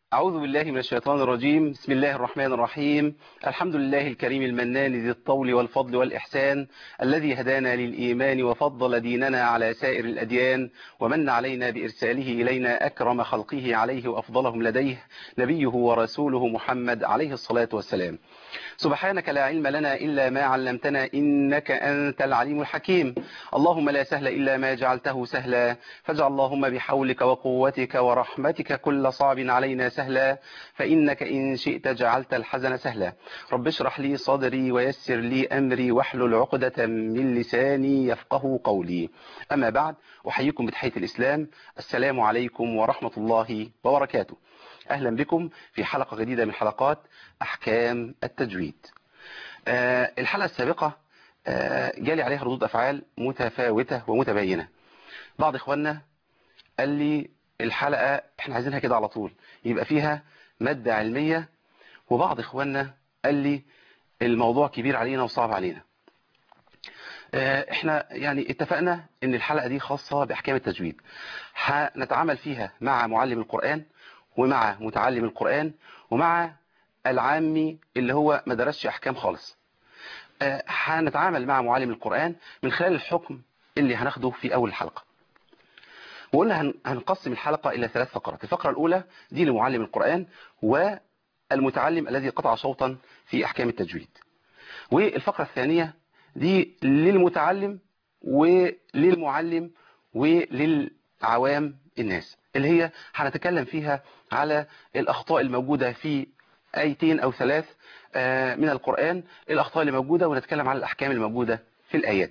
أعوذ بالله من الشيطان الرجيم بسم الله الرحمن الرحيم الحمد لله الكريم المنان ذي الطول والفضل والإحسان الذي هدانا للإيمان وفضل ديننا على سائر الأديان ومن علينا بإرساله إلينا أكرم خلقه عليه وأفضلهم لديه نبيه ورسوله محمد عليه الصلاة والسلام سبحانك لا علم لنا إلا ما علمتنا إنك أنت العليم الحكيم اللهم لا سهل إلا ما جعلته سهلا فاجعل اللهم بحولك وقوتك ورحمتك كل صعب علينا سهلا فإنك إن شئت جعلت الحزن سهلا رب اشرح لي صدري ويسر لي أمري واحلل عقدة من لساني يفقه قولي أما بعد أحييكم بتحية الإسلام السلام عليكم ورحمة الله وبركاته أهلا بكم في حلقة جديدة من حلقات أحكام التجويد آه الحلقة السابقة آه جالي عليها ردود أفعال متفاوتة ومتباينة بعض إخواننا قال لي الحلقة احنا عايزينها كده على طول يبقى فيها مادة علمية وبعض إخواننا قال لي الموضوع كبير علينا وصعب علينا آه احنا يعني اتفقنا ان الحلقة دي خاصة بأحكام التجويد هنتعامل فيها مع معلم القرآن ومع متعلم القرآن ومع العامي اللي هو ما درسش أحكام خالص هنتعامل مع معلم القرآن من خلال الحكم اللي هناخده في أول الحلقة وقلنا هنقسم الحلقة إلى ثلاث فقرات الفقرة الأولى دي لمعلم القرآن والمتعلم الذي قطع شوطا في أحكام التجويد والفقرة الثانية دي للمتعلم وللمعلم وللعوام الناس اللي هي هنتكلم فيها على الأخطاء الموجودة في آيتين أو ثلاث من القرآن الأخطاء اللي موجودة ونتكلم على الأحكام الموجودة في الآيات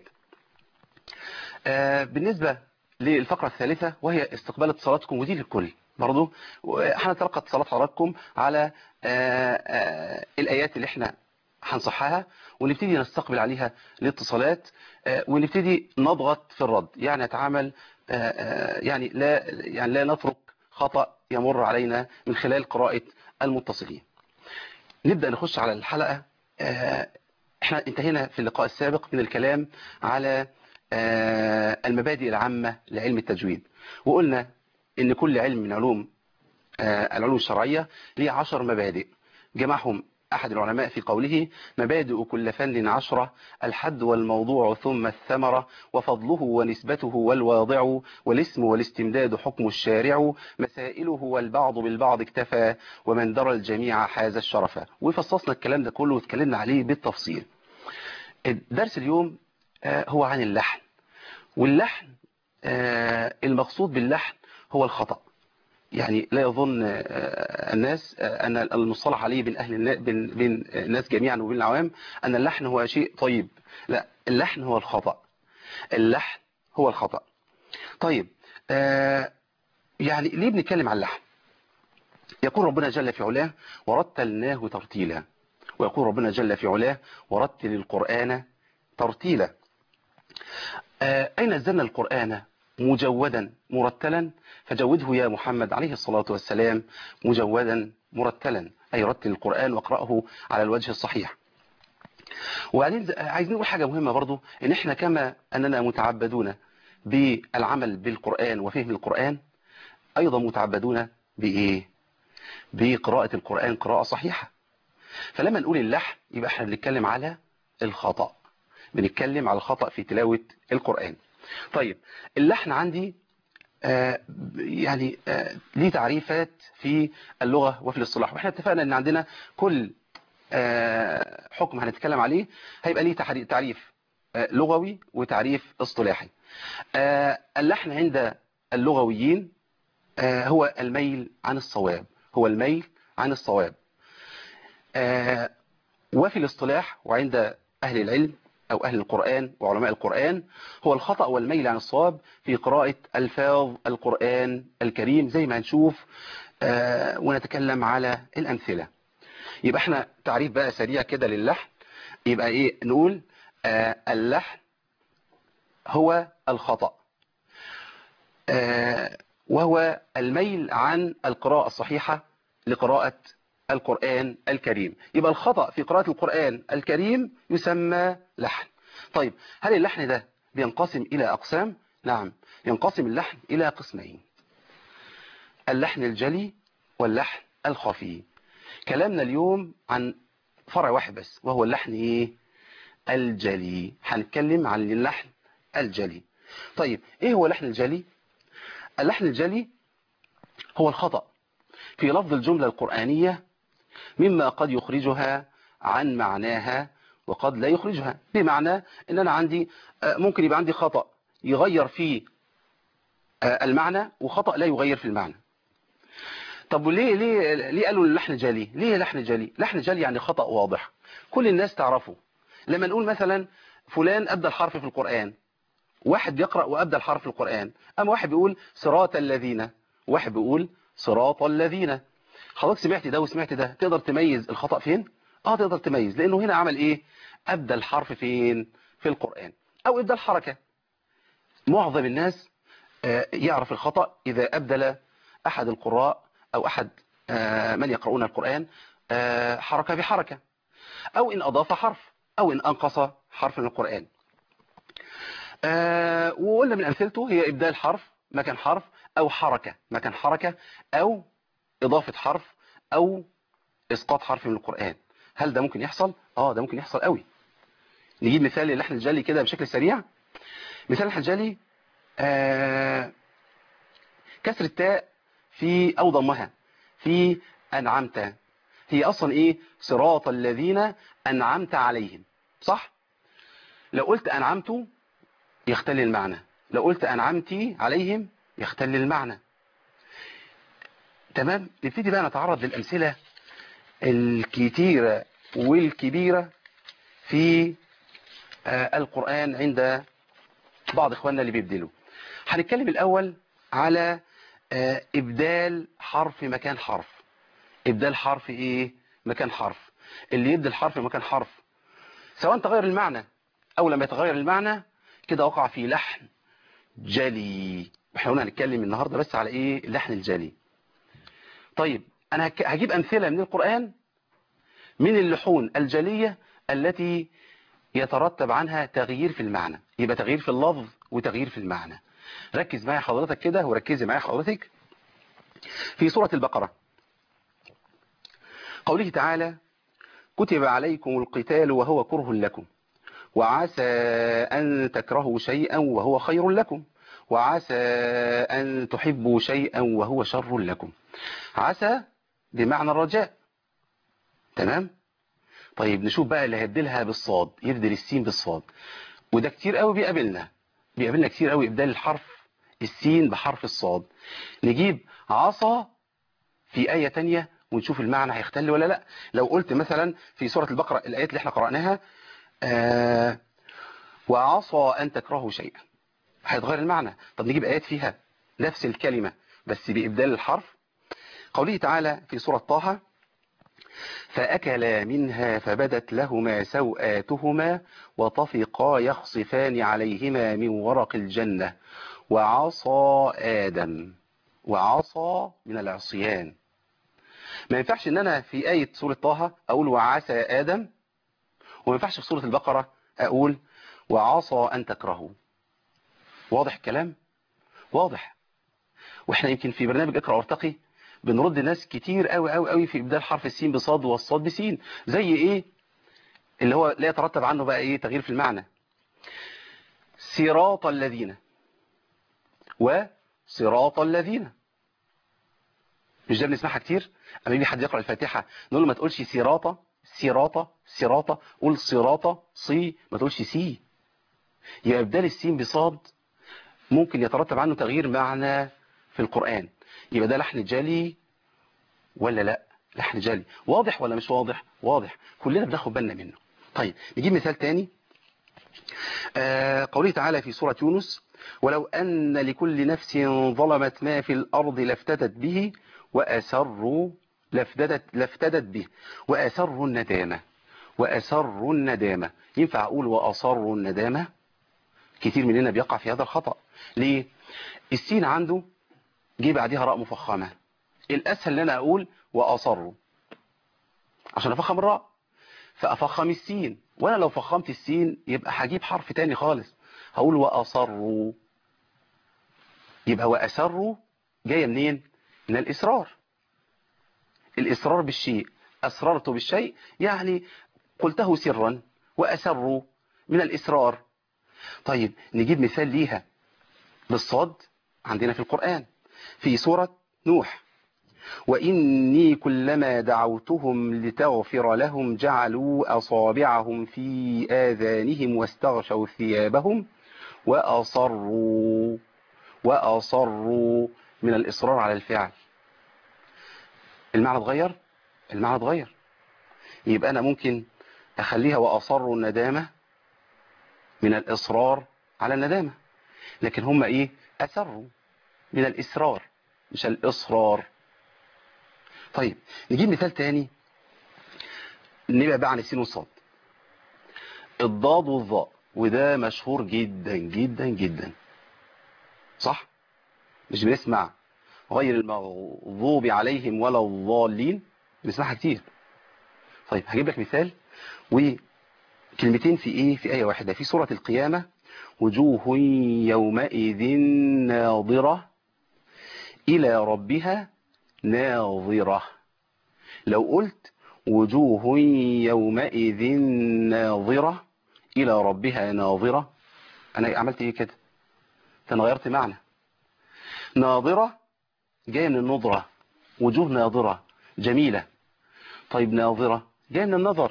بالنسبة للفقرة الثالثة وهي استقبال اتصالاتكم ودي للكل برضو هنتلقى اتصالات حضراتكم على الآيات اللي احنا هنصحها ونبتدي نستقبل عليها الاتصالات ونبتدي نضغط في الرد يعني نتعامل يعني لا يعني لا نترك خطأ يمر علينا من خلال قراءة المتصلين نبدأ نخش على الحلقة احنا انتهينا في اللقاء السابق من الكلام على المبادئ العامة لعلم التجويد وقلنا ان كل علم من علوم العلوم الشرعية ليه عشر مبادئ جمعهم أحد العلماء في قوله مبادئ كل فن عشرة الحد والموضوع ثم الثمرة وفضله ونسبته والواضع والاسم والاستمداد حكم الشارع مسائله والبعض بالبعض اكتفى ومن درى الجميع حاز الشرف وفصصنا الكلام ده كله واتكلمنا عليه بالتفصيل الدرس اليوم هو عن اللحن واللحن المقصود باللحن هو الخطأ يعني لا يظن الناس أن المصطلح عليه بين أهل بين بين الناس جميعا وبين العوام أن اللحن هو شيء طيب لا اللحن هو الخطأ اللحن هو الخطأ طيب يعني ليه بنتكلم عن اللحن يقول ربنا جل في علاه ورتلناه ترتيلا ويقول ربنا جل في علاه ورتل القرآن ترتيلا أين نزلنا القرآن مجودا مرتلا فجوده يا محمد عليه الصلاة والسلام مجودا مرتلا أي رتل القرآن واقرأه على الوجه الصحيح وبعدين عايزين نقول حاجة مهمة برضو ان احنا كما اننا متعبدون بالعمل بالقرآن وفهم القرآن ايضا متعبدون بايه بقراءة القرآن قراءة صحيحة فلما نقول اللحن يبقى احنا بنتكلم على الخطأ بنتكلم على الخطأ في تلاوة القرآن طيب اللحن عندي آه يعني آه ليه تعريفات في اللغة وفي الاصطلاح واحنا اتفقنا ان عندنا كل آه حكم هنتكلم عليه هيبقى ليه تعريف لغوي وتعريف اصطلاحي اللحن عند اللغويين هو الميل عن الصواب هو الميل عن الصواب وفي الاصطلاح وعند أهل العلم أو أهل القرآن وعلماء القرآن هو الخطأ والميل عن الصواب في قراءة ألفاظ القرآن الكريم زي ما هنشوف آه ونتكلم على الأمثلة يبقى احنا تعريف بقى سريع كده للحن يبقى ايه نقول آه اللحن هو الخطأ آه وهو الميل عن القراءة الصحيحة لقراءة القرآن الكريم يبقى الخطأ في قراءة القرآن الكريم يسمى لحن طيب هل اللحن ده بينقسم إلى أقسام نعم ينقسم اللحن إلى قسمين اللحن الجلي واللحن الخفي كلامنا اليوم عن فرع واحد بس وهو اللحن ايه الجلي هنتكلم عن اللحن الجلي طيب ايه هو اللحن الجلي اللحن الجلي هو الخطأ في لفظ الجملة القرآنية مما قد يخرجها عن معناها وقد لا يخرجها بمعنى ان انا عندي ممكن يبقى عندي خطأ يغير في المعنى وخطأ لا يغير في المعنى طب وليه ليه ليه قالوا اللحن جلي ليه لحن جلي لحن جلي يعني خطأ واضح كل الناس تعرفه لما نقول مثلا فلان أبدى الحرف في القرآن واحد بيقرأ وأبدى الحرف في القرآن أما واحد بيقول صراط الذين واحد بيقول صراط الذين حضرتك سمعت ده وسمعت ده تقدر تميز الخطأ فين اه تقدر تميز لأنه هنا عمل ايه أبدى الحرف فين في القرآن أو أبدى الحركة معظم الناس يعرف الخطأ إذا أبدل أحد القراء أو أحد من يقرؤون القرآن حركة بحركة أو إن أضاف حرف أو إن أنقص حرف من القرآن وقلنا من أمثلته هي إبدال حرف مكان حرف أو حركة مكان حركة أو إضافة حرف أو إسقاط حرف من القرآن هل ده ممكن يحصل؟ آه ده ممكن يحصل قوي نجيب مثال للحن الجلي كده بشكل سريع مثال اللحن الجلي آه كسر التاء في أو ضمها في أنعمت هي أصلا إيه صراط الذين أنعمت عليهم صح لو قلت أنعمت يختل المعنى لو قلت أنعمتي عليهم يختل المعنى تمام نبتدي بقى نتعرض للأمثلة الكتيرة والكبيرة في آه القرآن عند بعض إخواننا اللي بيبدلوا هنتكلم الأول على آه إبدال حرف مكان حرف إبدال حرف إيه مكان حرف اللي يبدل حرف مكان حرف سواء تغير المعنى أو لما يتغير المعنى كده وقع في لحن جلي احنا قلنا هنتكلم النهاردة بس على إيه اللحن الجلي طيب أنا هجيب أمثلة من القرآن من اللحون الجلية التي يترتب عنها تغيير في المعنى يبقى تغيير في اللفظ وتغيير في المعنى ركز معايا حضرتك كده وركزي معايا حضرتك في سورة البقرة قوله تعالى كتب عليكم القتال وهو كره لكم وعسى أن تكرهوا شيئا وهو خير لكم وعسى أن تحبوا شيئا وهو شر لكم عسى بمعنى الرجاء تمام طيب نشوف بقى اللي هيبدلها بالصاد يبدل السين بالصاد وده كتير قوي بيقابلنا بيقابلنا كتير قوي ابدال الحرف السين بحرف الصاد نجيب عصا في آية تانية ونشوف المعنى هيختل ولا لا لو قلت مثلا في سورة البقرة الآيات اللي احنا قرأناها آه وعصى أن تكرهوا شيئا هيتغير المعنى طب نجيب آيات فيها نفس الكلمة بس بإبدال الحرف قوله تعالى في سورة طه فأكلا منها فبدت لهما سوآتهما وطفقا يخصفان عليهما من ورق الجنة وعصى آدم وعصى من العصيان ما ينفعش ان انا في آية سورة طه اقول وعسى آدم وما ينفعش في سورة البقرة اقول وعصى ان تكرهوا واضح الكلام واضح واحنا يمكن في برنامج اقرأ وارتقي بنرد ناس كتير قوي قوي قوي في ابدال حرف السين بصاد والصاد بسين زي ايه اللي هو لا يترتب عنه بقى ايه تغيير في المعنى صراط الذين وصراط الذين مش ده بنسمعها كتير اما يجي حد يقرأ الفاتحة نقول له ما تقولش سراطة سراطة سراطة قول صراطة صي ما تقولش سي يبقى ابدال السين بصاد ممكن يترتب عنه تغيير معنى في القرآن يبقى ده لحن جلي ولا لا لحن جلي واضح ولا مش واضح واضح كلنا بناخد بالنا منه طيب نجيب مثال تاني آه قوله تعالى في سورة يونس ولو أن لكل نفس ظلمت ما في الأرض لافتدت به وأسروا لافتدت, لافتدت به وأسروا الندامة وأسروا الندامة ينفع أقول وأصروا الندامة كتير مننا بيقع في هذا الخطأ ليه السين عنده جه بعديها راء مفخمة الأسهل ان انا أقول وأصروا عشان أفخم الراء فأفخم السين وأنا لو فخمت السين يبقى هجيب حرف تاني خالص هقول وأصروا يبقى وأسروا جاية منين من الإصرار الإصرار بالشيء أسررت بالشيء يعني قلته سرا وأسروا من الإسرار طيب نجيب مثال ليها بالصاد عندنا في القرآن في سورة نوح وإني كلما دعوتهم لتغفر لهم جعلوا أصابعهم في آذانهم واستغشوا ثيابهم وأصروا وأصروا من الإصرار على الفعل المعنى اتغير المعنى اتغير يبقى أنا ممكن أخليها وأصروا الندامة من الإصرار على الندامة لكن هم إيه أسروا من الإسرار مش الإصرار طيب نجيب مثال تاني نبقى بقى عن السين والصاد الضاد والظاء وده مشهور جدا جدا جدا صح مش بنسمع غير المغضوب عليهم ولا الضالين بنسمعها كتير طيب هجيب لك مثال وكلمتين في ايه في آية واحدة في سورة القيامة وجوه يومئذ ناظرة إلى ربها ناظرة لو قلت وجوه يومئذ ناظرة إلى ربها ناظرة أنا عملت إيه كده أنا غيرت معنى ناظرة جاية من النظرة وجوه ناظرة جميلة طيب ناظرة جاية من النظر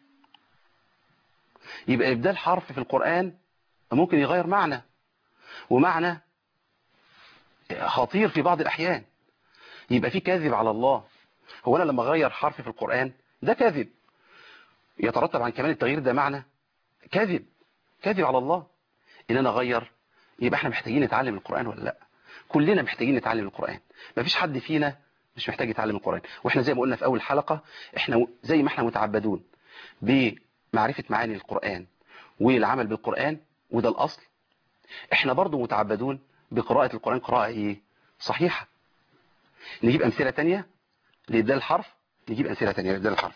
يبقى إبدال حرف في القرآن ممكن يغير معنى ومعنى خطير في بعض الأحيان يبقى في كاذب على الله هو أنا لما أغير حرف في القرآن ده كاذب يترتب عن كمان التغيير ده معنى كاذب كاذب على الله إن أنا أغير يبقى احنا محتاجين نتعلم القرآن ولا لا كلنا محتاجين نتعلم القرآن مفيش حد فينا مش محتاج يتعلم القرآن واحنا زي ما قلنا في أول حلقة احنا زي ما احنا متعبدون بمعرفة معاني القرآن والعمل بالقرآن وده الأصل احنا برضو متعبدون بقراءة القرآن قراءة ايه صحيحة نجيب أمثلة تانية لإبدال الحرف نجيب أمثلة تانية لإبدال الحرف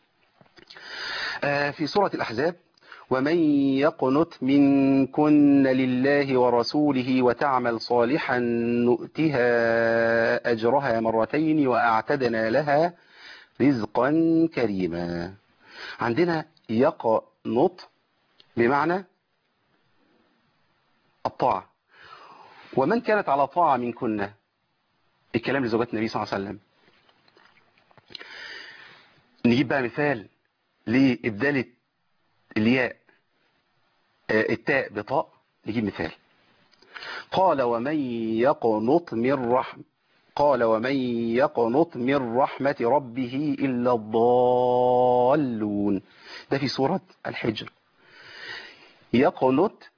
آه في سورة الأحزاب ومن يقنت منكن لله ورسوله وتعمل صالحا نؤتها أجرها مرتين وأعتدنا لها رزقا كريما عندنا يقنط بمعنى الطاعة ومن كانت على طاعة منكن الكلام لزوجات النبي صلى الله عليه وسلم نجيب بقى مثال لإبدال الياء التاء بطاء نجيب مثال قال ومن يقنط من رحم قال ومن يقنط من رحمة ربه إلا الضالون ده في سورة الحجر يقنط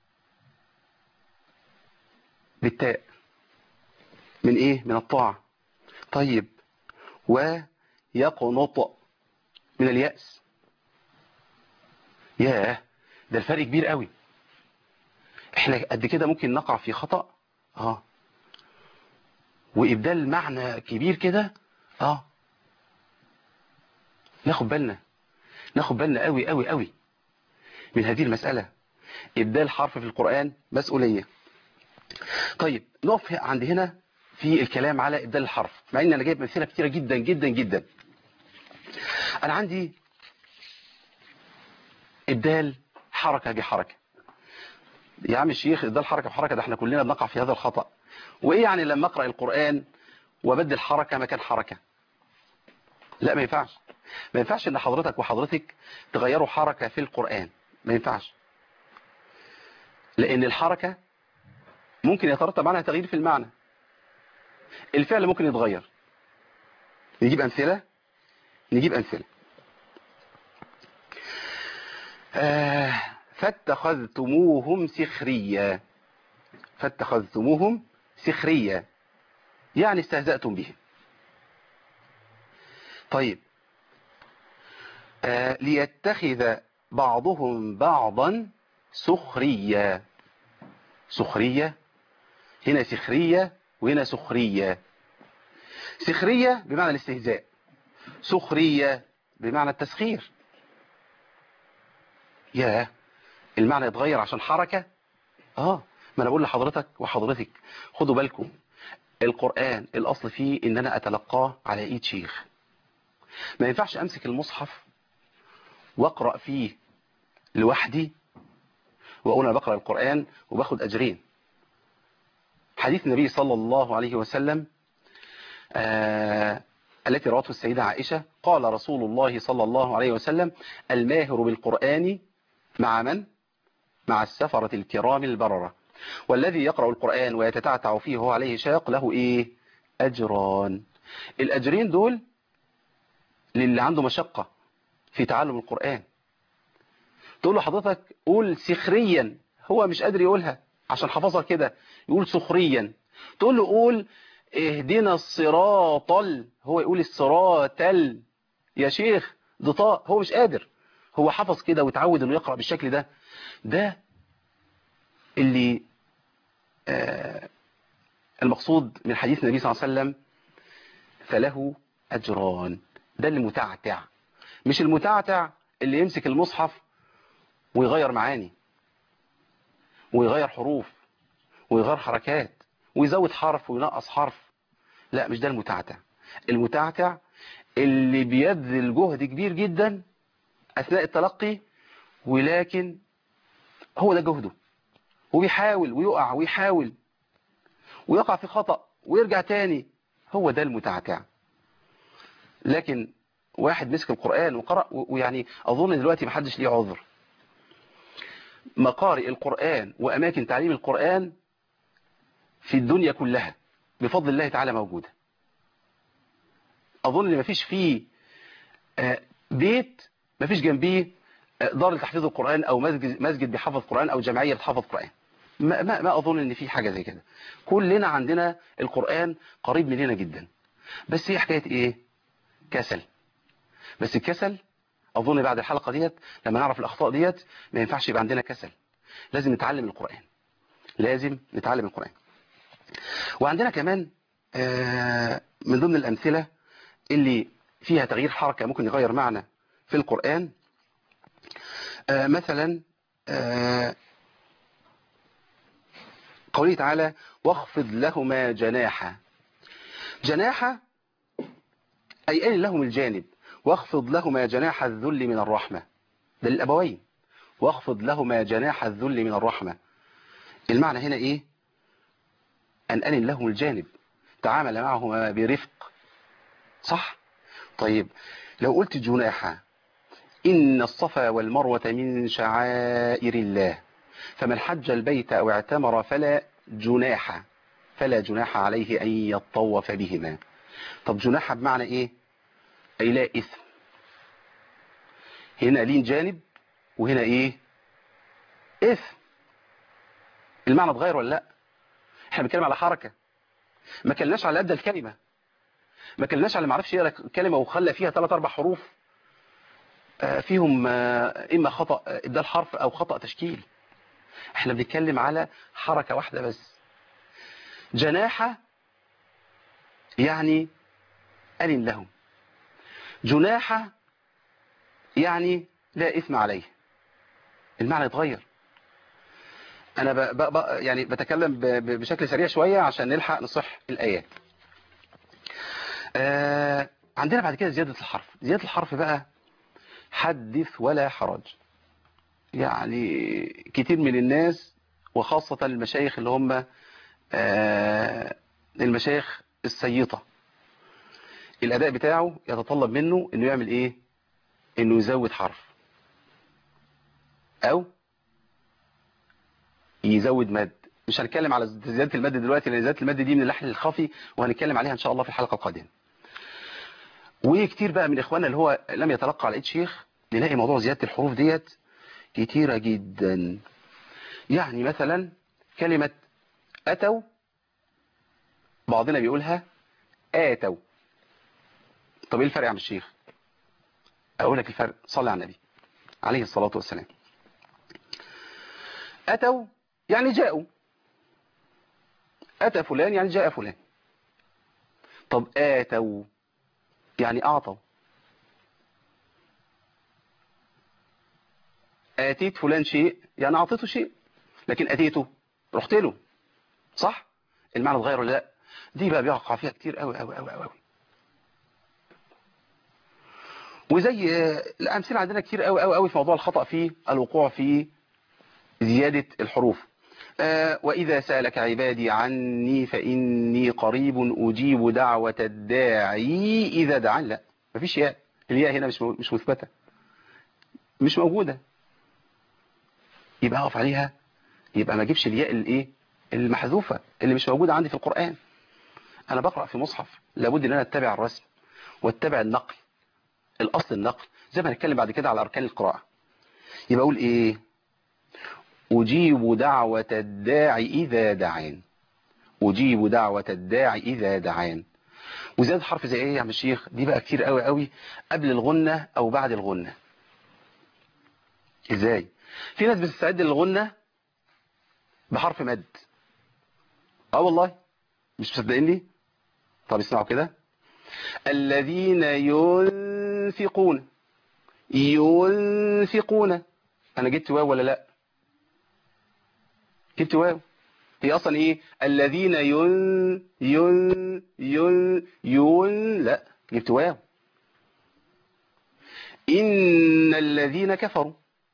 بالتاء من ايه من الطاعة طيب ويقنط من اليأس ياه ده الفرق كبير قوي احنا قد كده ممكن نقع في خطأ اه وإبدال معنى كبير كده اه ناخد بالنا ناخد بالنا قوي قوي قوي من هذه المسألة إبدال حرف في القرآن مسؤولية طيب نقف عند هنا في الكلام على إبدال الحرف مع إن أنا جايب أمثلة كتيرة جدا جدا جدا أنا عندي إبدال حركة بحركة يا عم الشيخ إبدال حركة بحركة ده احنا كلنا بنقع في هذا الخطأ وإيه يعني لما أقرأ القرآن وبدل حركة مكان حركة لا ما ينفعش ما ينفعش ان حضرتك وحضرتك تغيروا حركة في القرآن ما ينفعش لأن الحركة ممكن يترتب عنها تغيير في المعنى الفعل ممكن يتغير نجيب أمثلة نجيب أمثلة آه فاتخذتموهم سخريا فاتخذتموهم سخريا يعني استهزأتم بهم طيب آه ليتخذ بعضهم بعضا سخريا سخرية هنا سخرية وهنا سخرية سخرية بمعنى الاستهزاء سخرية بمعنى التسخير يا المعنى يتغير عشان حركة اه ما انا بقول لحضرتك وحضرتك خدوا بالكم القرآن الاصل فيه ان انا اتلقاه على ايد شيخ ما ينفعش امسك المصحف واقرأ فيه لوحدي واقول انا بقرأ القرآن وباخد اجرين حديث النبي صلى الله عليه وسلم آه التي روته السيدة عائشة قال رسول الله صلى الله عليه وسلم الماهر بالقرآن مع من؟ مع السفرة الكرام البررة والذي يقرأ القرآن ويتتعتع فيه وهو عليه شاق له إيه؟ أجران الأجرين دول للي عنده مشقة في تعلم القرآن تقول له حضرتك قول سخريا هو مش قادر يقولها عشان حفظها كده يقول سخريا تقول له قول اهدنا الصراط ال... هو يقول الصراط ال... يا شيخ ده طاء هو مش قادر هو حفظ كده وتعود انه يقرأ بالشكل ده ده اللي آه المقصود من حديث النبي صلى الله عليه وسلم فله أجران ده اللي متعتع مش المتعتع اللي يمسك المصحف ويغير معاني ويغير حروف ويغير حركات ويزود حرف وينقص حرف لا مش ده المتعتع المتعتع اللي بيبذل جهد كبير جدا أثناء التلقي ولكن هو ده جهده وبيحاول ويقع ويحاول ويقع في خطأ ويرجع تاني هو ده المتعتع لكن واحد مسك القرآن وقرأ ويعني أظن دلوقتي محدش ليه عذر مقارئ القرآن وأماكن تعليم القرآن في الدنيا كلها بفضل الله تعالى موجودة أظن ان مفيش فيه بيت مفيش جنبيه دار لتحفيظ القرآن أو مسجد, مسجد بيحفظ قرآن أو جمعية بتحفظ قرآن ما, ما, ما أظن ان في حاجة زي كده كلنا عندنا القرآن قريب مننا جدا بس هي حكاية ايه كسل بس الكسل أظن بعد الحلقة ديت لما نعرف الأخطاء ديت ما ينفعش يبقى عندنا كسل لازم نتعلم القرآن لازم نتعلم القرآن وعندنا كمان من ضمن الأمثلة اللي فيها تغيير حركة ممكن يغير معنى في القرآن مثلا قوله تعالى واخفض لهما جناحا جناحا أي أين لهم الجانب واخفض لهما جناح الذل من الرحمة ده للأبوين واخفض لهما جناح الذل من الرحمة المعنى هنا إيه أن أن لهم الجانب تعامل معهما برفق صح طيب لو قلت جناحا إن الصفا والمروة من شعائر الله فمن حج البيت أو اعتمر فلا جناح فلا جناح عليه أن يطوف بهما طب جناح بمعنى إيه أي لا إثم هنا لين جانب وهنا إيه إثم المعنى اتغير ولا لا احنا بنتكلم على حركة ما كلناش على قد الكلمة ما كلناش على ما عرفش يقرا كلمة وخلى فيها ثلاث اربع حروف فيهم اما خطأ ابدال حرف او خطأ تشكيل احنا بنتكلم على حركة واحدة بس جناحة يعني ألن لهم جناحة يعني لا إثم عليه المعنى يتغير أنا ب ب ب يعني بتكلم بشكل سريع شوية عشان نلحق نصح الآيات آه عندنا بعد كده زيادة الحرف زيادة الحرف بقى حدث ولا حرج يعني كتير من الناس وخاصة المشايخ اللي هم آه المشايخ السيطة الأداء بتاعه يتطلب منه انه يعمل ايه انه يزود حرف او يزود مد مش هنتكلم على زيادة المد دلوقتي لان زيادة المد دي من اللحن الخفي وهنتكلم عليها ان شاء الله في الحلقة القادمة وكتير بقى من اخواننا اللي هو لم يتلقى على ايد شيخ نلاقي موضوع زيادة الحروف ديت كتيرة جدا يعني مثلا كلمة أتوا بعضنا بيقولها آتوا طب ايه الفرق يا عم الشيخ اقول لك الفرق صلي على النبي عليه الصلاة والسلام أتوا يعني جاءوا أتى فلان يعني جاء فلان طب آتوا يعني أعطوا آتيت فلان شيء يعني أعطيته شيء لكن أتيته رحت له صح المعنى اتغير ولا لا دي بقى بيقع فيها كتير قوي قوي قوي قوي وزي آه، الامثله عندنا كتير قوي قوي قوي في موضوع الخطا في الوقوع في زياده الحروف آه، واذا سالك عبادي عني فاني قريب اجيب دعوه الداعي اذا دعان لا مفيش ياء الياء هنا مش مو- مش مثبته مش موجوده يبقى اقف عليها يبقى ما اجيبش الياء الايه المحذوفه اللي مش موجوده عندي في القران انا بقرا في مصحف لابد ان انا اتبع الرسم واتبع النقل الاصل النقل زي ما هنتكلم بعد كده على اركان القراءه يبقى اقول ايه اجيب دعوه الداعي اذا دعان اجيب دعوه الداعي اذا دعان وزياده حرف زي ايه يا عم الشيخ دي بقى كتير قوي قوي قبل الغنه او بعد الغنه ازاي في ناس بتستعد للغنه بحرف مد اه والله مش مصدقيني طب اسمعوا كده الذين ينفقون ينفقون انا جبت واو ولا لا جبت واو هي اصلا ايه الذين ين ين ين ين لا جبت واو ان الذين كفروا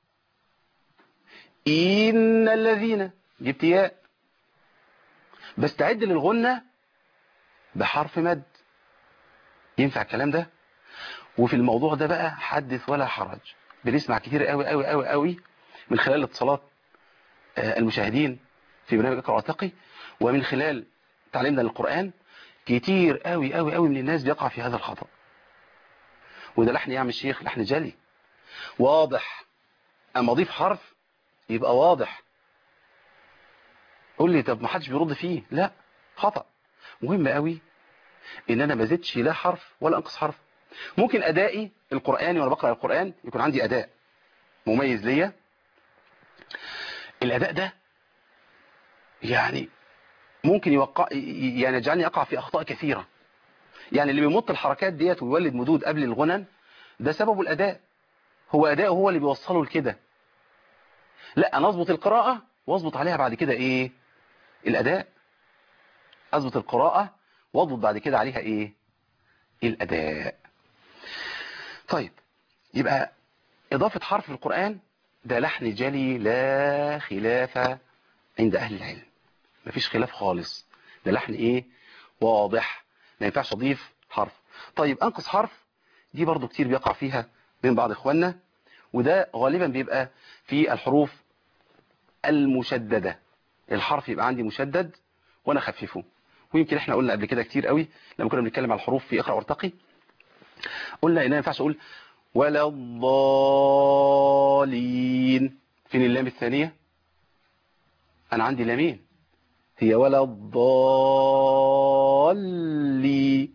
ان الذين جبت ياء بستعد للغنة بحرف مد ينفع الكلام ده وفي الموضوع ده بقى حدث ولا حرج بنسمع كتير قوي قوي قوي قوي من خلال اتصالات آه، المشاهدين في برنامج اقرا واتقي ومن خلال تعليمنا للقرآن كتير قوي قوي قوي من الناس بيقع في هذا الخطأ وده لحن يا عم الشيخ لحن جلي واضح اما اضيف حرف يبقى واضح قول لي طب ما حدش بيرد فيه لا خطأ مهم قوي ان انا ما زدش لا حرف ولا انقص حرف ممكن ادائي القرآني وانا بقرأ القرآن يكون عندي اداء مميز ليا الاداء ده يعني ممكن يوقع يعني يجعلني اقع في اخطاء كثيرة يعني اللي بيمط الحركات ديت ويولد مدود قبل الغنن ده سببه الاداء هو اداء هو اللي بيوصله لكده لا انا اظبط القراءة واظبط عليها بعد كده ايه الاداء اظبط القراءة واضبط بعد كده عليها ايه الاداء طيب يبقى اضافة حرف في القرآن ده لحن جلي لا خلاف عند اهل العلم مفيش خلاف خالص ده لحن ايه واضح ما ينفعش اضيف حرف طيب انقص حرف دي برضو كتير بيقع فيها بين بعض اخواننا وده غالبا بيبقى في الحروف المشددة الحرف يبقى عندي مشدد وانا اخففه ويمكن احنا قلنا قبل كده كتير قوي لما كنا بنتكلم على الحروف في اقرا وارتقي قلنا ان ما ينفعش اقول ولا الضالين فين اللام الثانية انا عندي لامين هي ولا الضالي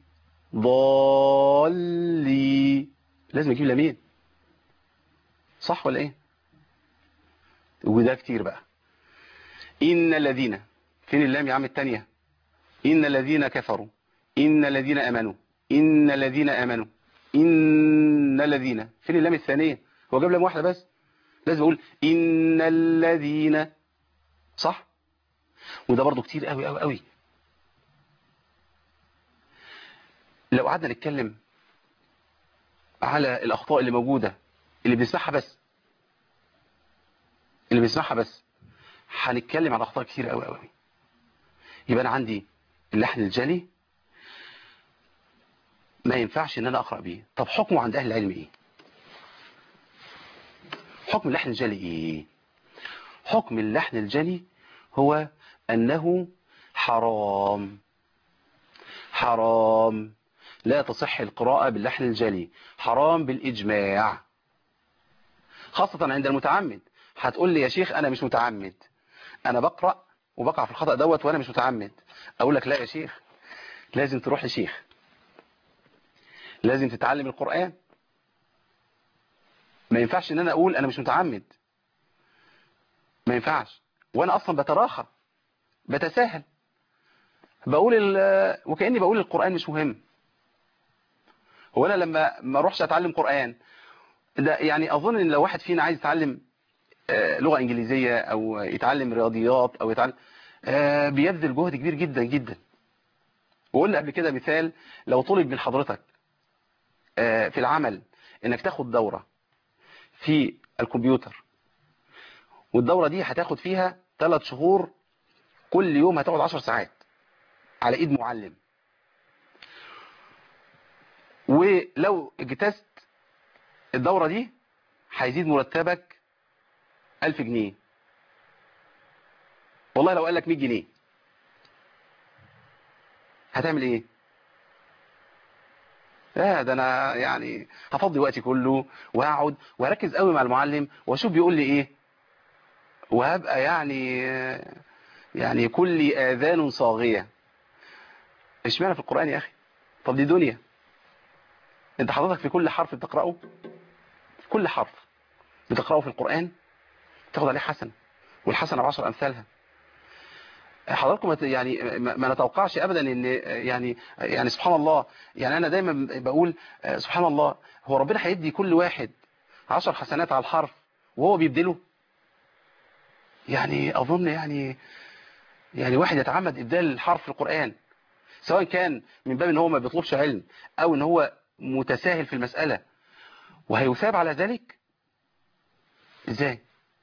ضالي لازم اجيب لامين صح ولا ايه وده كتير بقى إن الذين فين اللام يا عم التانية إن الذين كفروا إن الذين أمنوا إن الذين أمنوا إن الذين فين اللام الثانية هو جاب لام واحدة بس لازم أقول إن الذين صح وده برضو كتير قوي قوي قوي لو قعدنا نتكلم على الأخطاء اللي موجودة اللي بنسمعها بس اللي بنسمعها بس هنتكلم على اخطاء كتير قوي قوي يبقى انا عندي اللحن الجلي ما ينفعش ان انا اقرا بيه طب حكمه عند اهل العلم ايه حكم اللحن الجلي ايه حكم اللحن الجلي هو انه حرام حرام لا تصح القراءة باللحن الجلي حرام بالإجماع خاصة عند المتعمد هتقول لي يا شيخ أنا مش متعمد أنا بقرأ وبقع في الخطأ دوت وأنا مش متعمد أقول لك لا يا شيخ لازم تروح لشيخ لازم تتعلم القرآن ما ينفعش ان انا اقول انا مش متعمد ما ينفعش وانا اصلا بتراخى بتساهل بقول ال... وكأني بقول القرآن مش مهم هو انا لما ما اروحش اتعلم قرآن ده يعني اظن ان لو واحد فينا عايز يتعلم آه، لغة انجليزية او يتعلم رياضيات او يتعلم آه، بيبذل جهد كبير جدا جدا وقلنا قبل كده مثال لو طلب من حضرتك آه، في العمل انك تاخد دورة في الكمبيوتر والدورة دي هتاخد فيها ثلاث شهور كل يوم هتاخد 10 ساعات على ايد معلم ولو اجتزت الدورة دي هيزيد مرتبك 1000 جنيه والله لو قال لك 100 جنيه هتعمل ايه لا ده انا يعني هفضي وقتي كله وهقعد وهركز قوي مع المعلم واشوف بيقول لي ايه وهبقى يعني يعني كل اذان صاغيه اشمعنى في القران يا اخي طب دي دنيا انت حضرتك في كل حرف بتقراه في كل حرف بتقراه في القران تاخد عليه حسنه والحسنه بعشر امثالها حضراتكم يعني ما نتوقعش ابدا ان يعني يعني سبحان الله يعني انا دايما بقول سبحان الله هو ربنا هيدي كل واحد عشر حسنات على الحرف وهو بيبدله يعني اظن يعني يعني واحد يتعمد ابدال الحرف في القران سواء كان من باب ان هو ما بيطلبش علم او ان هو متساهل في المساله وهيثاب على ذلك ازاي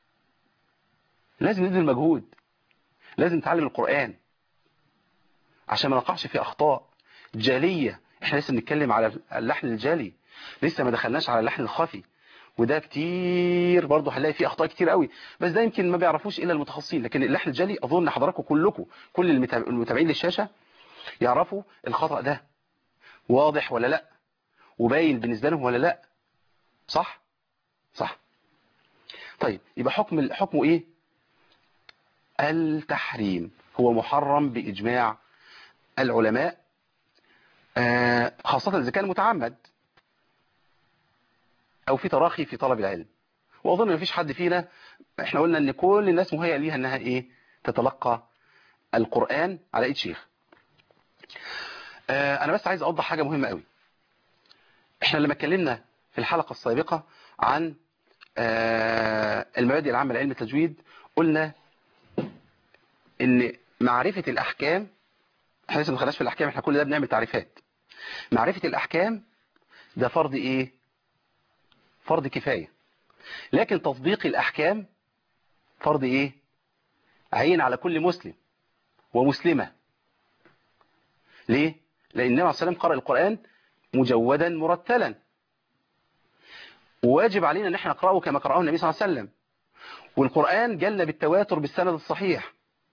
لازم نبذل مجهود لازم نتعلم القرآن عشان ما نقعش في أخطاء جالية احنا لسه بنتكلم على اللحن الجالي لسه ما دخلناش على اللحن الخفي وده كتير برضه هنلاقي فيه أخطاء كتير قوي بس ده يمكن ما بيعرفوش إلا المتخصصين لكن اللحن الجالي أظن حضراتكم كلكم كل المتابعين للشاشة يعرفوا الخطأ ده واضح ولا لا وباين بالنسبة لهم ولا لا صح صح طيب يبقى حكم حكمه ايه التحريم هو محرم بإجماع العلماء خاصة إذا كان متعمد أو في تراخي في طلب العلم وأظن ما فيش حد فينا احنا قلنا ان كل الناس مهيئة ليها انها ايه تتلقى القرآن على ايد شيخ انا بس عايز اوضح حاجة مهمة قوي احنا لما اتكلمنا في الحلقة السابقة عن المبادئ العامة لعلم التجويد قلنا ان معرفة الاحكام احنا لسه ما دخلناش في الاحكام احنا كل ده بنعمل تعريفات معرفة الاحكام ده فرض ايه فرض كفاية لكن تطبيق الاحكام فرض ايه عين على كل مسلم ومسلمة ليه لان النبي عليه الصلاه والسلام قرأ القرآن مجودا مرتلا وواجب علينا ان احنا نقرأه كما قرأه النبي صلى الله عليه وسلم والقرآن جل بالتواتر بالسند الصحيح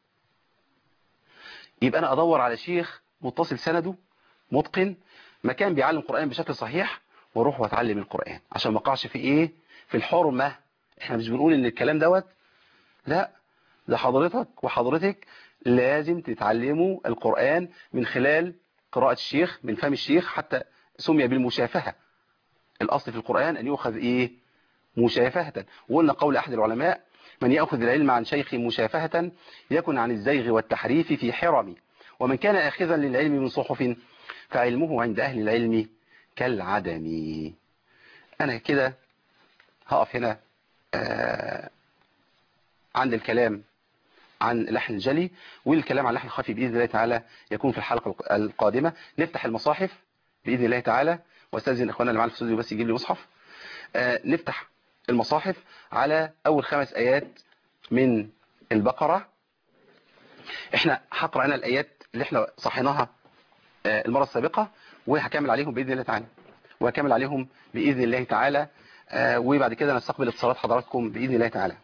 يبقى انا ادور على شيخ متصل سنده متقن مكان بيعلم القرآن بشكل صحيح واروح واتعلم القرآن عشان ما اقعش في ايه في الحرمة احنا مش بنقول ان الكلام دوت لا ده حضرتك وحضرتك لازم تتعلموا القرآن من خلال قراءة الشيخ من فم الشيخ حتى سمي بالمشافهة الاصل في القرآن ان يؤخذ ايه مشافهة وقلنا قول احد العلماء من يأخذ العلم عن شيخ مشافهة يكن عن الزيغ والتحريف في حرم ومن كان آخذا للعلم من صحف فعلمه عند أهل العلم كالعدم أنا كده هقف هنا آه عند الكلام عن اللحن الجلي والكلام عن اللحن الخفي بإذن الله تعالى يكون في الحلقة القادمة نفتح المصاحف بإذن الله تعالى واستاذن إخواننا اللي معنا في الاستوديو بس يجيب لي مصحف آه نفتح المصاحف على أول خمس آيات من البقرة احنا هقرأ أنا الآيات اللي احنا صحيناها المرة السابقة وهكمل عليهم بإذن الله تعالى وهكمل عليهم بإذن الله تعالى وبعد كده نستقبل اتصالات حضراتكم بإذن الله تعالى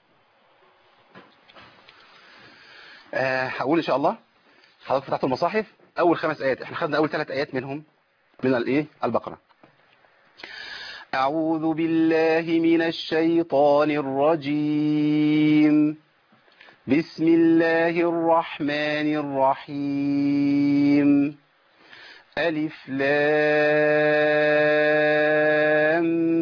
هقول إن شاء الله حضرتك فتحتوا المصاحف أول خمس آيات احنا خدنا أول ثلاث آيات منهم من الإيه البقرة أعوذ بالله من الشيطان الرجيم بسم الله الرحمن الرحيم ألف لام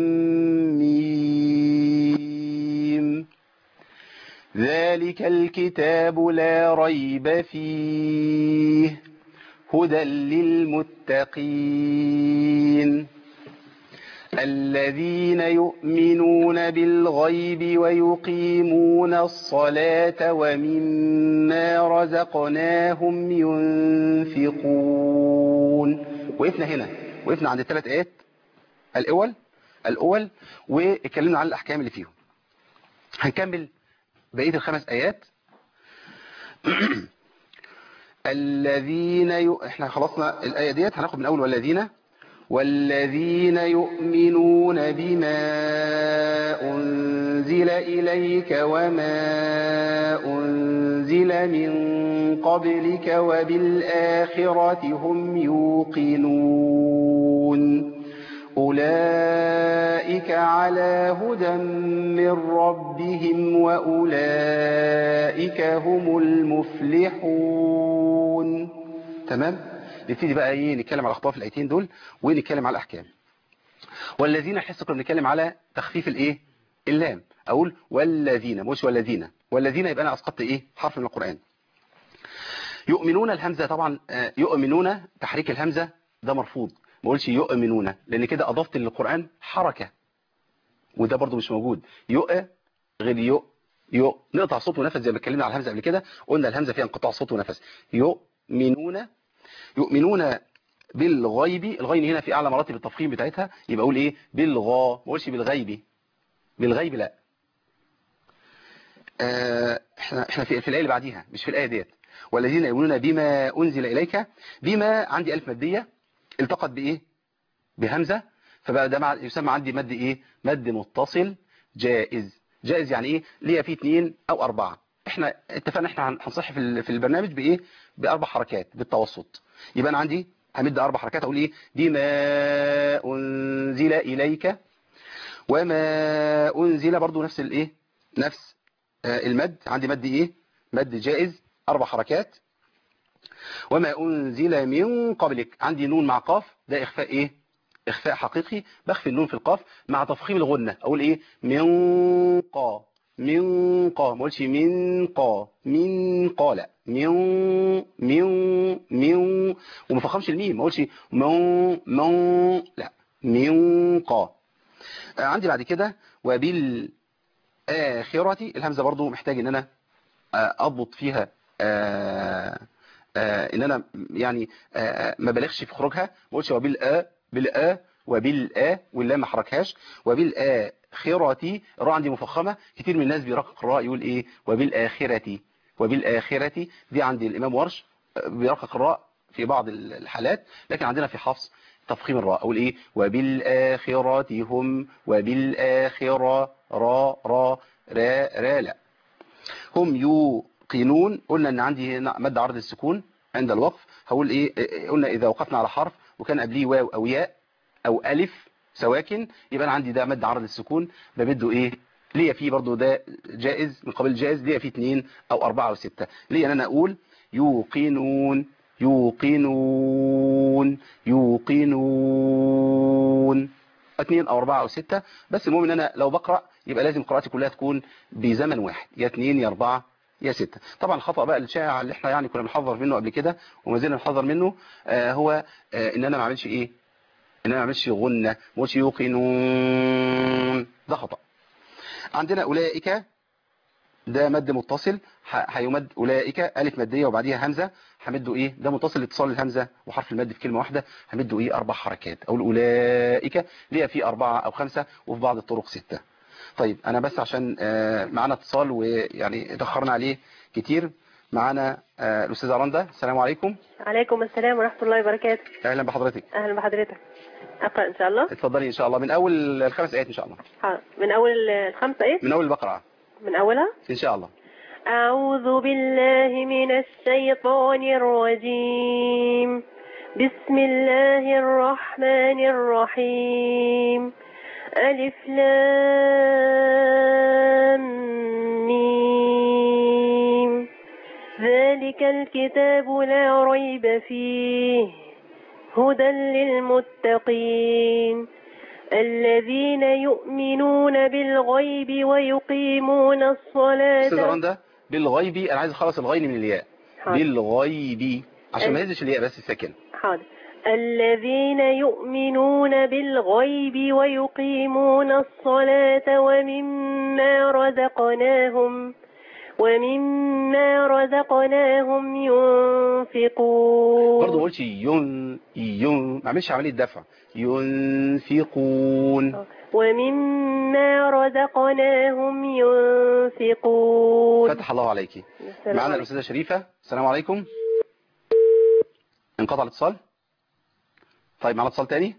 ميم ذلك الكتاب لا ريب فيه هدى للمتقين الذين يؤمنون بالغيب ويقيمون الصلاة ومما رزقناهم ينفقون وقفنا هنا وقفنا عند الثلاث آيات الأول الأول واتكلمنا عن الأحكام اللي فيهم هنكمل بقية الخمس آيات الذين ي... احنا خلصنا الآية ديت هناخد من أول والذين والذين يؤمنون بما أنزل إليك وما أنزل من قبلك وبالآخرة هم يوقنون أولئك على هدى من ربهم وأولئك هم المفلحون تمام نبتدي بقى ايه نتكلم على اخطاء في الايتين دول ونتكلم على الاحكام والذين حس كنا بنتكلم على تخفيف الايه اللام اقول والذين مش والذين والذين يبقى انا اسقطت ايه حرف من القران يؤمنون الهمزه طبعا يؤمنون تحريك الهمزه ده مرفوض ما اقولش يؤمنون لان كده اضفت للقران حركه وده برضو مش موجود يؤ غير يؤ يؤ نقطع صوت ونفس زي ما اتكلمنا على الهمزه قبل كده قلنا الهمزه فيها انقطاع صوت ونفس يؤمنون يؤمنون بالغيب الغين هنا في اعلى مراتب التفخيم بتاعتها يبقى اقول ايه بالغا ما اقولش بالغيب بالغيب لا آه احنا احنا في, في الايه اللي بعديها مش في الايه ديت والذين يؤمنون بما انزل اليك بما عندي الف ماديه التقت بايه بهمزه فبقى ده يسمى عندي مد ايه مد متصل جائز جائز يعني ايه ليا فيه اثنين او اربعه احنا اتفقنا احنا هنصح في في البرنامج بايه باربع حركات بالتوسط يبقى انا عندي همد اربع حركات اقول ايه بما انزل اليك وما انزل برضو نفس الايه نفس آه المد عندي مد ايه مد جائز اربع حركات وما انزل من قبلك عندي نون مع قاف ده اخفاء ايه اخفاء حقيقي بخفي النون في القاف مع تفخيم الغنه اقول ايه من قا من قا ما اقولش من قا من قا لا من من من وما فخمش الميم ما اقولش من من لا من قا عندي بعد كده وبالآخرة الهمزة برضو محتاج ان انا اضبط فيها آآ آآ ان انا يعني ما بلغش في خروجها ما اقولش وبالآ بالآ وبالآ واللام ما حركهاش وبالآخرة الراء عندي مفخمة كتير من الناس بيرقق الراء يقول ايه وبالآخرة وبالآخرة دي عندي الإمام ورش بيرقق الراء في بعض الحالات لكن عندنا في حفص تفخيم الراء أقول إيه وبالآخرة هم وبالآخرة را را را را لا هم يوقنون قلنا أن عندي هنا مد عرض السكون عند الوقف هقول إيه قلنا إذا وقفنا على حرف وكان قبليه واو أو ياء أو ألف سواكن يبقى أنا عندي ده مد عرض السكون بمده إيه ليا فيه برضو ده جائز من قبل جائز ليا فيه اثنين او اربعة او ستة ليا ان انا اقول يوقنون يوقنون يوقنون اثنين او اربعة او ستة بس المهم ان انا لو بقرأ يبقى لازم قراءتي كلها تكون بزمن واحد يا اثنين يا اربعة يا ستة طبعا الخطأ بقى الشائع اللي احنا يعني كنا بنحذر منه قبل كده وما زلنا بنحذر منه آه هو آه ان انا ما اعملش ايه ان انا ما اعملش غنة مش يوقنون ده خطأ عندنا أولئك ده مد متصل هيمد أولئك ألف مادية وبعديها همزة همده إيه ده متصل اتصال الهمزة وحرف المد في كلمة واحدة همده إيه أربع حركات أقول أولئك ليها في أربعة أو خمسة وفي بعض الطرق ستة طيب أنا بس عشان معنا اتصال ويعني اتأخرنا عليه كتير معنا الأستاذة رندا السلام عليكم عليكم السلام ورحمة الله وبركاته أهلا بحضرتك أهلا بحضرتك أقرأ إن شاء الله اتفضلي إن شاء الله من أول الخمس آيات إن شاء الله حاضر من أول الخمسة إيه من أول البقرة من أولها إن شاء الله أعوذ بالله من الشيطان الرجيم بسم الله الرحمن الرحيم ألف لام ميم ذلك الكتاب لا ريب فيه هدى للمتقين الذين يؤمنون بالغيب ويقيمون الصلاة أستاذ رندا بالغيب أنا عايز أخلص الغين من الياء حاضر. بالغيب عشان ما يهزش الياء بس الساكن حاضر الذين يؤمنون بالغيب ويقيمون الصلاة ومما رزقناهم ومما رزقناهم ينفقون برضه ما قلتش ين ين ما اعملش عمليه دفع ينفقون ومما رزقناهم ينفقون فتح الله عليك السلام معنا عليكم. الأستاذة شريفة السلام عليكم انقطع الاتصال طيب معنا اتصال تاني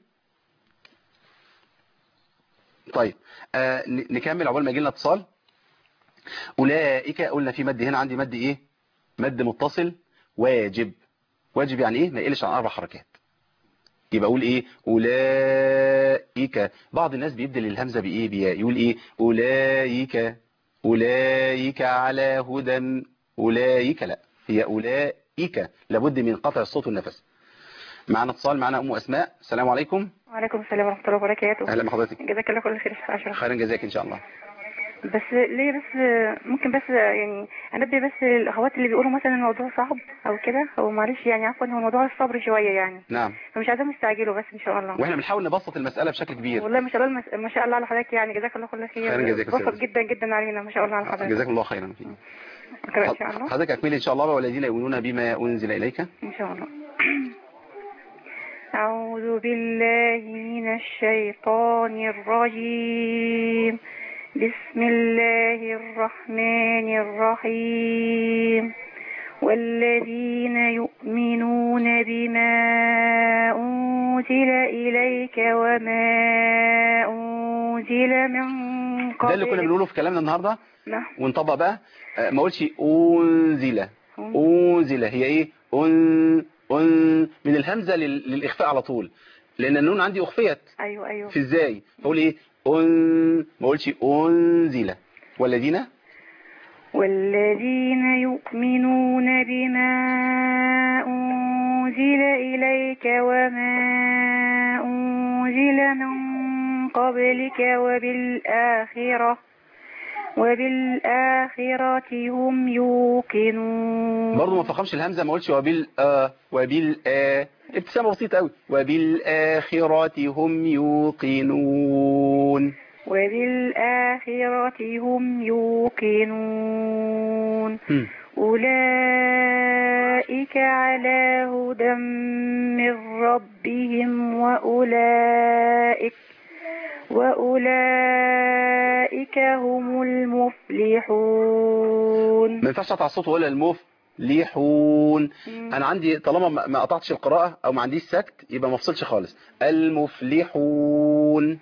طيب آه ن- نكمل عقبال ما يجي لنا اتصال أولئك قلنا في مد هنا عندي مد إيه مد متصل واجب واجب يعني إيه ما يقلش عن أربع حركات يبقى أقول إيه أولئك بعض الناس بيبدل الهمزة بإيه بياء يقول إيه أولئك أولئك على هدى أولئك لا هي أولئك لابد من قطع الصوت والنفس معنا اتصال معنا أم أسماء السلام عليكم وعليكم السلام ورحمة الله وبركاته أهلا بحضرتك جزاك الله كل خير يا أشرف خيرا جزاك إن شاء الله بس ليه بس ممكن بس يعني انبه بس الاخوات اللي بيقولوا مثلا الموضوع صعب او كده هو معلش يعني عفوا هو موضوع الصبر شويه يعني نعم فمش عايزاهم يستعجلوا بس ان شاء الله واحنا بنحاول نبسط المسألة بشكل كبير والله ما شاء الله المس... ما شاء الله على حضرتك يعني جزاك الله كل خير خيرا جزاك يا بسط أستاذ. جدا جدا علينا ما شاء الله على حضرتك جزاكم الله خيرا فيه شكرا ان شاء الله حضرتك أكمل إن شاء الله والذين يؤمنون بما أنزل إليك ان شاء الله أعوذ بالله من الشيطان الرجيم بسم الله الرحمن الرحيم والذين يؤمنون بما أنزل إليك وما أنزل من قبلك ده اللي كنا بنقوله في كلامنا النهاردة نعم. ونطبق بقى آه، ما قلتش أنزل أنزل هي إيه أن أن من الهمزة لل- للإخفاء على طول لأن النون عندي أخفيت أيوه أيوه في ازاي بقول ايه أن ما اقولش انزل والذين والذين يؤمنون بما أنزل إليك وما أنزل من قبلك وبالآخرة وبالآخرة هم يوقنون برضه ما فخمش الهمزه ما اقولش وبال آ وبال آ ابتسامه بسيطه قوي وبالآخرة هم يوقنون وبالآخرة هم يوقنون هم. أولئك على هدى من ربهم وأولئك وأولئك هم المفلحون ما ينفعش اقطع الصوت ولا المفلحون انا عندي طالما ما- ما قطعتش القراءه او ما عنديش سكت يبقى ما افصلش خالص المفلحون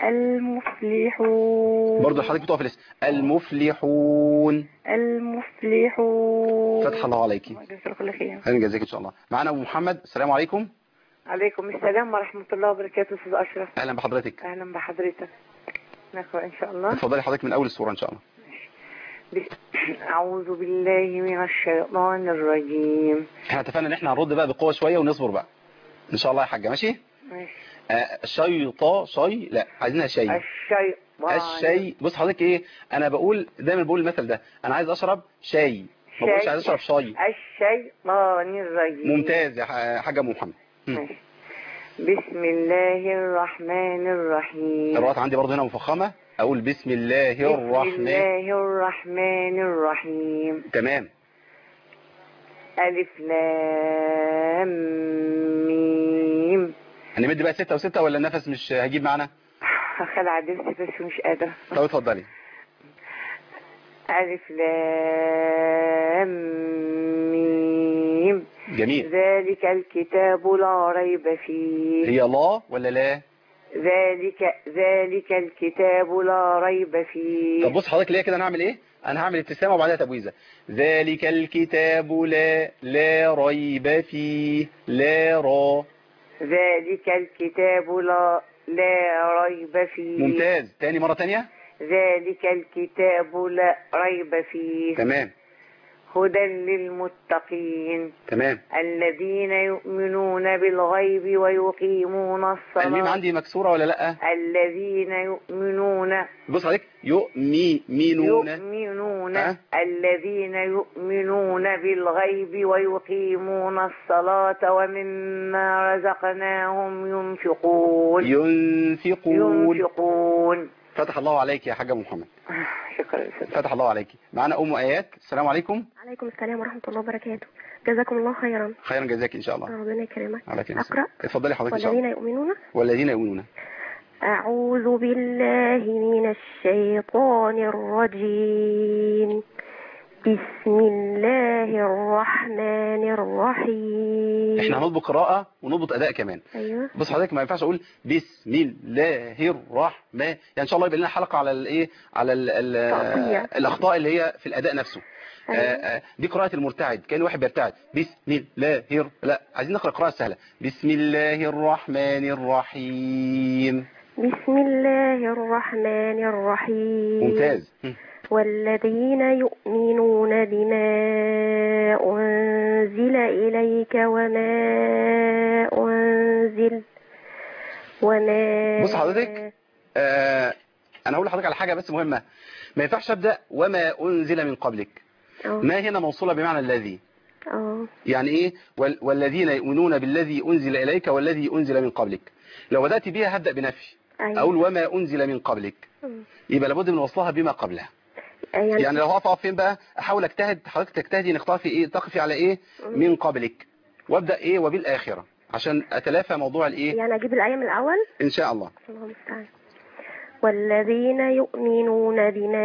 المفلحون برضه حضرتك بتقف الاسم المفلحون المفلحون فتح الله عليكي جزاك الله خير خير جزاك ان شاء الله معنا ابو محمد السلام عليكم عليكم السلام ورحمة الله وبركاته أستاذ أشرف اهلا بحضرتك أهلا بحضرتك نقرأ إن شاء الله اتفضلي حضرتك من اول السوره ان شاء الله بس- أعوذ بالله من الشيطان الرجيم احنا اتفقنا ان احنا هنرد بقى بقوه شويه ونصبر بقى ان شاء الله يا حاجه ماشي ماشي آه شيطا شي لا عايزينها شيء الشيطان الشيء بص حضرتك ايه انا بقول دايما بقول المثل ده انا عايز اشرب شاي ما بقولش شاي. عايز اشرب شاي الشيطان الرجيم ممتاز يا ح- حاجه أم محمد مم. ماشي. بسم الله الرحمن الرحيم الروايات عندي برضه هنا مفخمه اقول بسم الله بسم الرحمن الله الرحمن الرحيم تمام ألف لام ميم هنمد بقى ستة وستة ولا النفس مش هجيب معانا خلع درسي بس مش قادرة طب اتفضلي ألف لام ميم جميل ذلك الكتاب لا ريب فيه هي لا ولا لا ذلك ذلك الكتاب لا ريب فيه طب بص حضرتك ليه كده انا هعمل ايه انا هعمل ابتسامه وبعدها تبويزه ذلك الكتاب لا لا ريب فيه لا را ذلك الكتاب لا لا ريب فيه ممتاز تاني مره تانية ذلك الكتاب لا ريب فيه تمام هدى للمتقين تمام الذين يؤمنون بالغيب ويقيمون الميم الصلاة عندي مكسوره ولا لا الذين يؤمنون بص حضرتك يؤمي مينون يؤمنون أه؟ الذين يؤمنون بالغيب ويقيمون الصلاة ومما رزقناهم ينفقون ينفقون ينفقون فتح الله عليك يا حاجه محمد شكرا أستاذ. فتح الله عليك معانا ام ايات السلام عليكم عليكم السلام ورحمة الله وبركاته جزاكم الله خيرا خيرا جزاك ان شاء الله ربنا يكرمك على كده أقرأ اتفضلي حضرتك ان شاء الله والذين يؤمنون والذين يؤمنون أعوذ بالله من الشيطان الرجيم بسم الله الرحمن الرحيم احنا هنضبط قراءة ونضبط اداء كمان أيوه بص حضرتك ما ينفعش اقول بسم الله الرحمن يعني ان شاء الله يبقى لنا حلقة على الايه على ال ال تقطيع. الاخطاء اللي هي في الاداء نفسه آه، أيوه. آه، دي قراءة المرتعد كان واحد بيرتعد بسم الله الر- لا عايزين نقرأ قراءة سهلة بسم الله الرحمن الرحيم بسم الله الرحمن الرحيم ممتاز هم. والذين يؤمنون بما أنزل إليك وما أنزل وما بص حضرتك آه انا هقول لحضرتك على حاجة بس مهمة ما ينفعش ابدا وما انزل من قبلك اه ما هنا موصولة بمعنى الذي اه يعني ايه وال- والذين يؤمنون بالذي انزل اليك والذي انزل من قبلك لو بدات بيها هبدا بنفي أيوة. اقول وما انزل من قبلك مم. يبقى لابد من وصلها بما قبلها يعني, يعني لو هقف أقف فين بقى احاول اجتهد حضرتك تجتهدي انك تقفي ايه تقفي على ايه من قبلك وابدا ايه وبالاخره عشان اتلافى موضوع الايه يعني أجيب الآية من الأول ان شاء الله الله المستعان والذين يؤمنون بما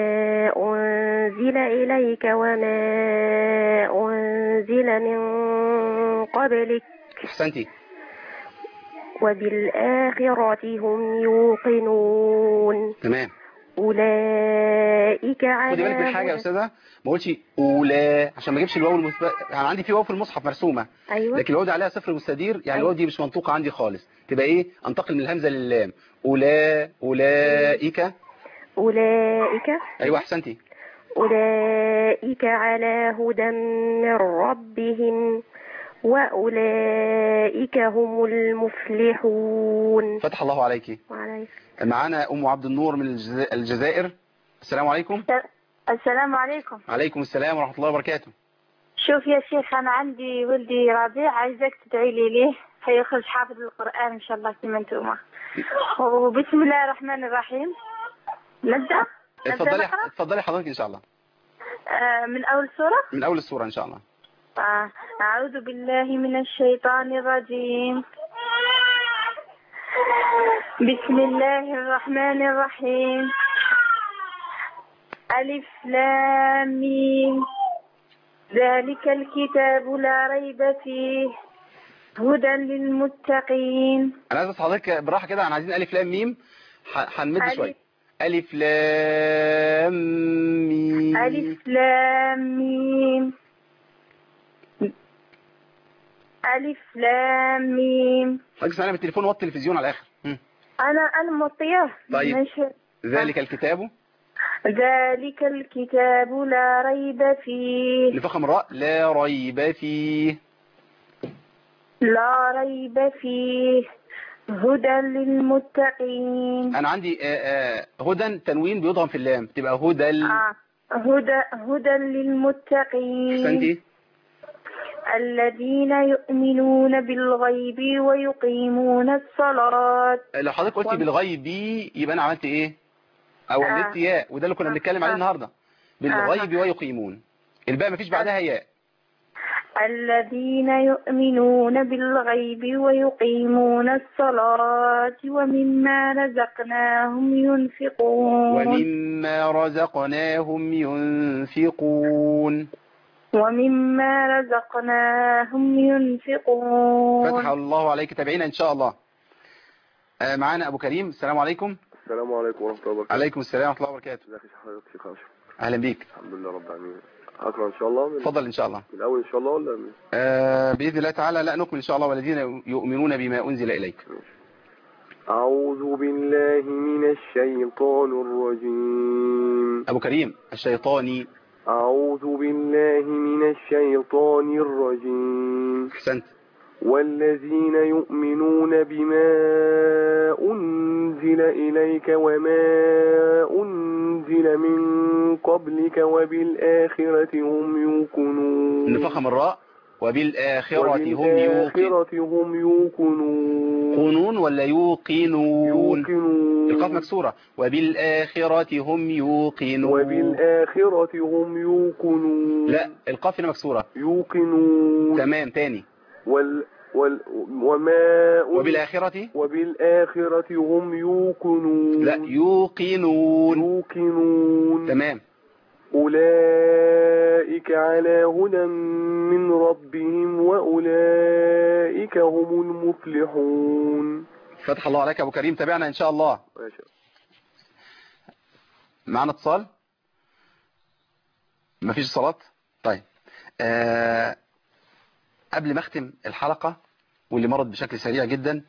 أنزل إليك وما أنزل من قبلك احسنتي وبالآخرة هم يوقنون تمام أولئك على خدي بالك من حاجه يا هدى- استاذه ما اقولش اولى عشان ما اجيبش الواو المثبت يعني عندي في واو في المصحف مرسومه أيوة لكن الواو دي عليها صفر مستدير يعني أيوة. الواو دي مش منطوقة عندي خالص تبقى ايه انتقل من الهمزة لللام أولا أولئك أولئك ايوه احسنتي أولئك على هدى من ربهم وأولئك هم المفلحون فتح الله عليك وعليك معانا ام عبد النور من الجزا- الجزائر السلام عليكم السلام عليكم عليكم السلام ورحمة الله وبركاته شوف يا شيخ أنا عندي ولدي ربيع عايزك تدعي لي ليه هيخرج حافظ القرآن إن شاء الله كما انتم وبسم الله الرحمن الرحيم نبدأ نبدأ اتفضلي نقرأ اتفضلي حضرتك ان شاء الله آه من أول سورة من اول السورة ان شاء الله آه. أعوذ بالله من الشيطان الرجيم بسم الله الرحمن الرحيم ألف لام ميم ذلك الكتاب لا ريب فيه هدى للمتقين انا عايز بس حضرتك بالراحة كده انا عايزين الف لام ميم ح- هنمد ألف. شوية الف لام ميم ألف لام ميم ألف لام ميم حضرتك اسمعنا بالتليفون وطي التلفزيون على الاخر هم. أنا أنا موطية طيب. ماشي. ذلك الكتاب ذلك الكتاب لا ريب فيه لفخم الراء لا ريب فيه لا ريب فيه هدى للمتقين انا عندي آه، آه، هدى تنوين بيضغم في اللام تبقى هدى ال- آه. هدى هدى للمتقين احسنتي الذين يؤمنون بالغيب ويقيمون الصلاة لو حضرتك قلتي وم- بالغيب يبقى انا عملت ايه او آه. عملت ياء وده اللي كنا بنتكلم عليه آه. النهارده بالغيب ويقيمون الباء مفيش بعدها ياء الذين يؤمنون بالغيب ويقيمون الصلاة ومما رزقناهم ينفقون ومما رزقناهم ينفقون ومما رزقناهم ينفقون فتح الله عليك تابعينا ان شاء الله آه، معانا ابو كريم السلام عليكم السلام عليكم ورحمة الله وبركاته عليك السلام ورحمه الله وبركاته ازيك يا حضرتك شيخ اشرف اهلا بيك الحمد لله رب العالمين اقرا ان شاء الله من, اتفضل ان شاء الله من الاول ان شاء الله ولا من آه، باذن الله تعالى لا نكمل ان شاء الله والذين يؤمنون بما انزل اليك اعوذ بالله من الشيطان الرجيم ابو كريم الشيطاني اعوذ بالله من الشيطان الرجيم احسنت والذين يؤمنون بما أنزل إليك وما أنزل من قبلك وبالآخرة هم يوقنون نفخم الراء وبالآخرة هم يوقنون وبالآخرة هم يوقنون قنون ولا يوقنون يوقنون القاف مكسورة وبالآخرة هم يوقنون وبالآخرة هم يوقنون لا القاف هنا مكسورة يوقنون تمام تاني وال وال- وما أن- وبالآخرة وبالآخرة هم يوقنون لا يوقنون يوقنون تمام أولئك على هدى من ربهم وأولئك هم المفلحون فتح الله عليك يا أبو كريم تابعنا إن شاء الله ما شاء معنا اتصال مفيش اتصالات طيب آه قبل ما اختم الحلقة واللي مرت بشكل سريع جدا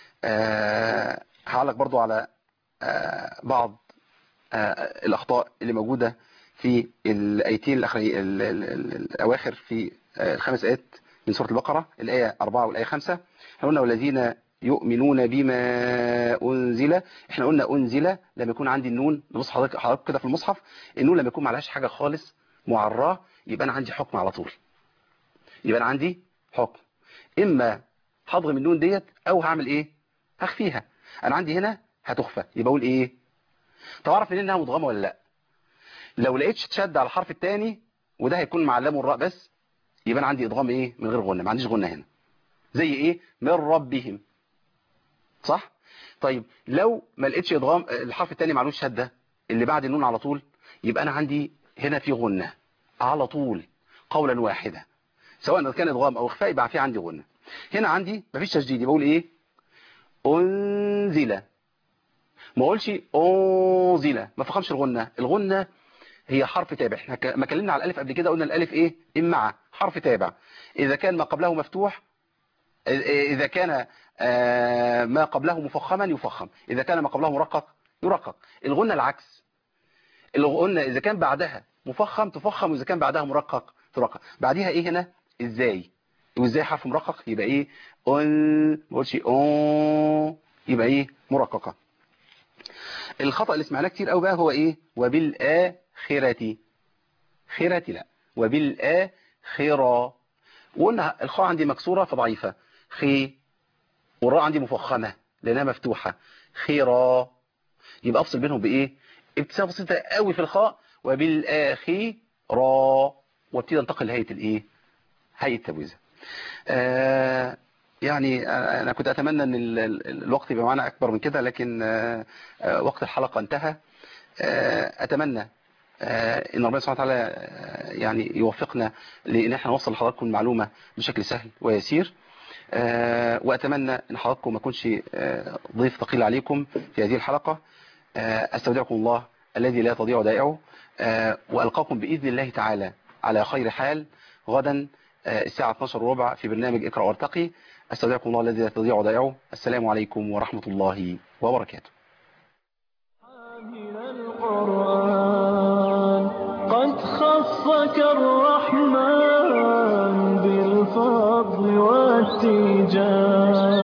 آه هعلق برضو على آه بعض آه الأخطاء اللي موجودة في الآيتين الأخري ال- ال- ال- الأواخر في آه الخمس آيات من سورة البقرة الآية 4 والآية 5 احنا قلنا والذين يؤمنون بما أنزل احنا قلنا أنزل لما يكون عندي النون نبص حضرتك حضرتك كده في المصحف النون لما يكون معلهاش حاجة خالص معراه يبقى أنا عندي حكم على طول يبقى أنا عندي حكم إما هضغم النون ديت أو هعمل إيه هخفيها أنا عندي هنا هتخفى يبقى أقول إيه طب أعرف منين إنها مضغمة ولا لأ لو لقيتش تشد على الحرف الثاني وده هيكون مع اللام والراء بس يبقى أنا عندي إضغام إيه من غير غنة ما عنديش غنة هنا زي إيه من ربهم صح طيب لو ما لقيتش ادغام الحرف الثاني معلوش شده اللي بعد النون على طول يبقى انا عندي هنا في غنه على طول قولا واحدا سواء كان ادغام او اخفاء يبقى في عندي غنه هنا عندي مفيش تشديد بقول ايه انزل ما اقولش انزل ما فخمش الغنه الغنه هي حرف تابع احنا ك- ما اتكلمنا على الالف قبل كده قلنا الالف ايه امع حرف تابع اذا كان ما قبله مفتوح إذا كان آه، ما قبله مفخما يفخم إذا كان ما قبله مرقق يرقق الغنة العكس الغنة إذا كان بعدها مفخم تفخم وإذا كان بعدها مرقق ترقق بعديها إيه هنا إزاي وإزاي حرف مرقق يبقى إيه أن ما بقولش أن يبقى إيه مرققة الخطأ اللي سمعناه كتير قوي بقى هو إيه وبالآخرة خيرة لا وبالآخرة وقلنا الخاء عندي مكسورة فضعيفة خي والراء عندي مفخمة لأنها مفتوحة خيرا يبقى أفصل بينهم بإيه ابتسامة بسيطة قوي في الخاء وبالآخرة وابتدي انتقل لهيئة الإيه هيئة التبويزة آه يعني أنا كنت أتمنى أن ال- ال- الوقت يبقى معنا أكبر من كده لكن آه آه وقت الحلقة انتهى آه أتمنى آه، ان ربنا سبحانه وتعالى آه، يعني يوفقنا لان احنا نوصل لحضراتكم المعلومه بشكل سهل ويسير آه، واتمنى ان حضراتكم ما اكونش آه، ضيف ثقيل عليكم في هذه الحلقه آه، استودعكم الله الذي لا تضيع ودائعه آه، والقاكم باذن الله تعالى على خير حال غدا آه، الساعه 12 وربع في برنامج اقرا وارتقي استودعكم الله الذي لا تضيع ودائعه السلام عليكم ورحمه الله وبركاته من القرآن قد خصك الرحمن بالفضل والتيجان